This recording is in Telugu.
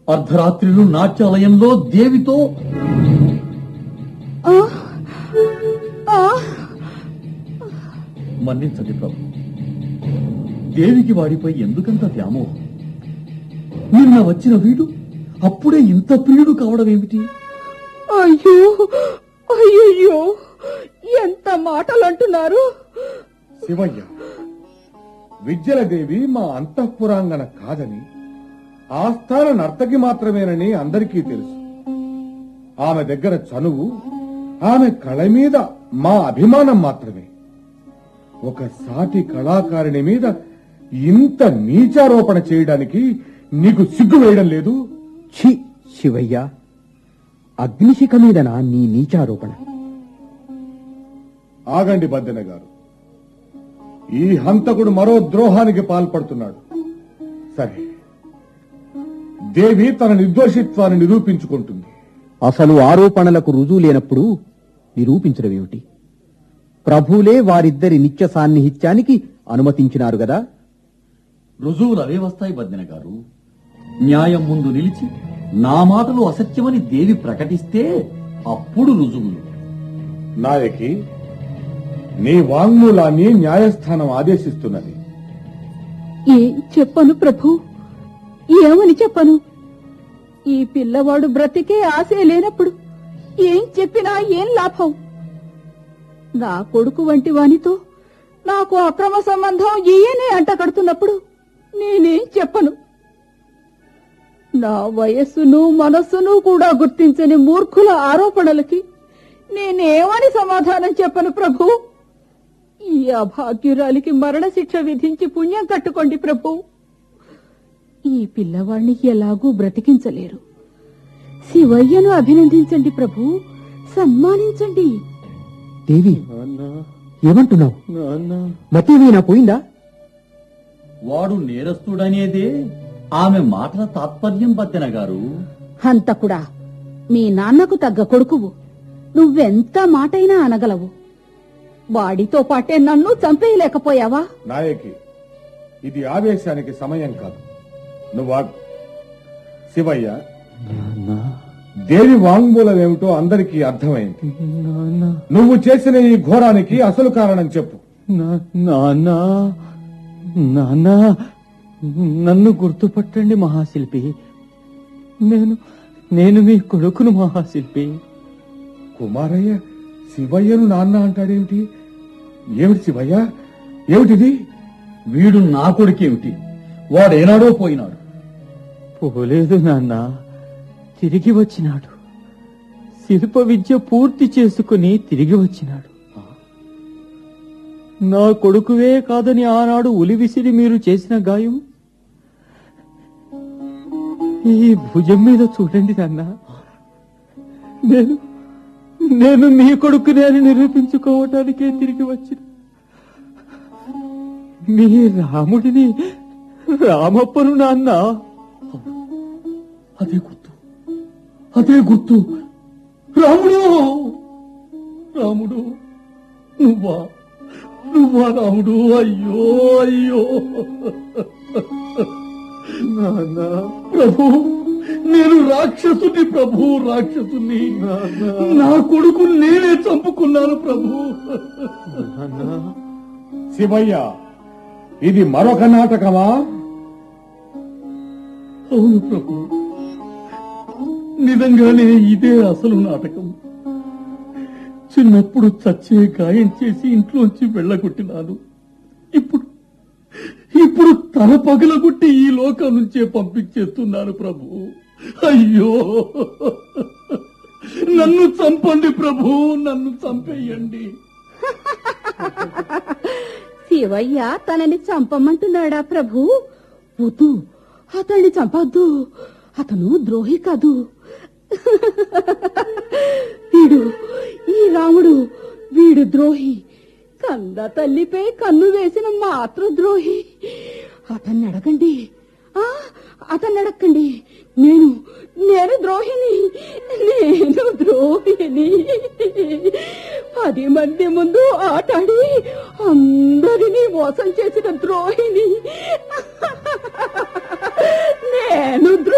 అర్ధరాత్రిలు నాట్యాలయంలో దేవితో ఆ, ఆ, మన్నించండి ప్రభు దేవికి వాడిపై ఎందుకంత వ్యామోహం నిన్న వచ్చిన వీడు అప్పుడే ఇంత ప్రియుడు కావడం ఏమిటి అయ్యో అయ్యయ్యో ఎంత మాటలు అంటున్నారు శివయ్య విద్యలదేవి మా అంతఃపురాంగన కాదని ఆస్థాన నర్తకి మాత్రమేనని అందరికీ తెలుసు ఆమె దగ్గర చనువు ఆమె కళ మీద మా అభిమానం మాత్రమే ఒక సాటి కళాకారిణి మీద ఇంత నీచారోపణ చేయడానికి నీకు సిగ్గు వేయడం లేదు ఛీ శివయ్య అగ్నిశిఖ మీదన నీ నీచారోపణ ఆగండి బద్దెన గారు ఈ హంతకుడు మరో ద్రోహానికి పాల్పడుతున్నాడు సరే దేవి తన నిర్దోషిత్వాన్ని నిరూపించుకుంటుంది అసలు ఆరోపణలకు రుజువు లేనప్పుడు నిరూపించడం ఏమిటి ప్రభువులే వారిద్దరి నిత్య సాన్నిహిత్యానికి అనుమతించినారు గదా రుజువులు అవే వస్తాయి బద్దిన గారు న్యాయం ముందు నిలిచి నా మాటలు అసత్యమని దేవి ప్రకటిస్తే అప్పుడు రుజువులు నాయకి నీ వాంగ్మూలాన్ని న్యాయస్థానం ఆదేశిస్తున్నది ఏం చెప్పను ప్రభు ఏమని చెప్పను ఈ పిల్లవాడు బ్రతికే ఆశే లేనప్పుడు ఏం చెప్పినా ఏం లాభం నా కొడుకు వంటి వానితో నాకు అక్రమ సంబంధం ఈయనే అంటగడుతున్నప్పుడు నేనేం చెప్పను నా వయస్సును మనస్సును కూడా గుర్తించని మూర్ఖుల ఆరోపణలకి నేనేమని సమాధానం చెప్పను ప్రభు ఈ అభాగ్యురాలికి మరణశిక్ష విధించి పుణ్యం కట్టుకోండి ప్రభు ఈ పిల్లవాణ్ణి ఎలాగూ బ్రతికించలేరు శివయ్యను అభినందించండి ప్రభు సన్మానించండి దేవి ఏమంటున్నావు మతి వీణా పోయిందా వాడు నేరస్తుడనేదే ఆమె మాటల తాత్పర్యం బద్దెన గారు హంతకుడా మీ నాన్నకు తగ్గ కొడుకువు నువ్వెంత మాటైనా అనగలవు వాడితో పాటే నన్ను చంపేయలేకపోయావా నాయకి ఇది ఆవేశానికి సమయం కాదు నువ్వు ఆగు. శివయ్య దేవి వాంగ్మూలం ఏమిటో అందరికీ అర్థమైంది నువ్వు చేసిన ఈ ఘోరానికి అసలు కారణం చెప్పు నాన్న నాన్న నన్ను గుర్తుపట్టండి మహాశిల్పి నేను నేను మీ కొడుకును మహాశిల్పి కుమారయ్య శివయ్యను నాన్న అంటాడేమిటి ఏమిటి శివయ్య ఏమిటిది వీడు నా కొడుకేమిటి వాడేనాడో పోయినాడు పోలేదు నాన్న తిరిగి వచ్చినాడు శిల్ప విద్య పూర్తి చేసుకుని తిరిగి వచ్చినాడు నా కొడుకువే కాదని ఆనాడు ఉలి విసిరి మీరు చేసిన గాయం ఈ భుజం మీద చూడండి నాన్న నేను నేను మీ కొడుకునే అని నిరూపించుకోవటానికే తిరిగి వచ్చిన మీ రాముడిని రామప్పను నాన్న అదే గుర్తు అదే గుర్తు రాముడు రాముడు నువ్వా నువ్వా రాముడు అయ్యో అయ్యో నాన్న ప్రభు నేను రాక్షసుని ప్రభు రాక్షసుని నా కొడుకు నేనే చంపుకున్నాను ప్రభు నాన్న శివయ్య ఇది మరొక నాటకమా అవును ప్రభు నిజంగానే ఇదే అసలు నాటకం చిన్నప్పుడు చచ్చే గాయం చేసి ఇంట్లోంచి వెళ్ళగొట్టినాను ఇప్పుడు ఇప్పుడు తల పగలగొట్టి ఈ లోకం నుంచే పంపించేస్తున్నాను ప్రభు అయ్యో నన్ను చంపండి ప్రభు నన్ను చంపేయండి శివయ్య తనని చంపమంటున్నాడా ప్రభు వద్దు అతన్ని చంపొద్దు అతను ద్రోహి కాదు వీడు ఈ రాముడు వీడు ద్రోహి కంద తల్లిపై కన్ను వేసిన మాతృద్రోహి అతన్ని అడగండి ఆ అతన్ని అడగండి నేను నేను ద్రోహిని నేను ద్రోహిని పది మంది ముందు ఆటాడి అందరినీ మోసం చేసిన ద్రోహిని నేను ద్రో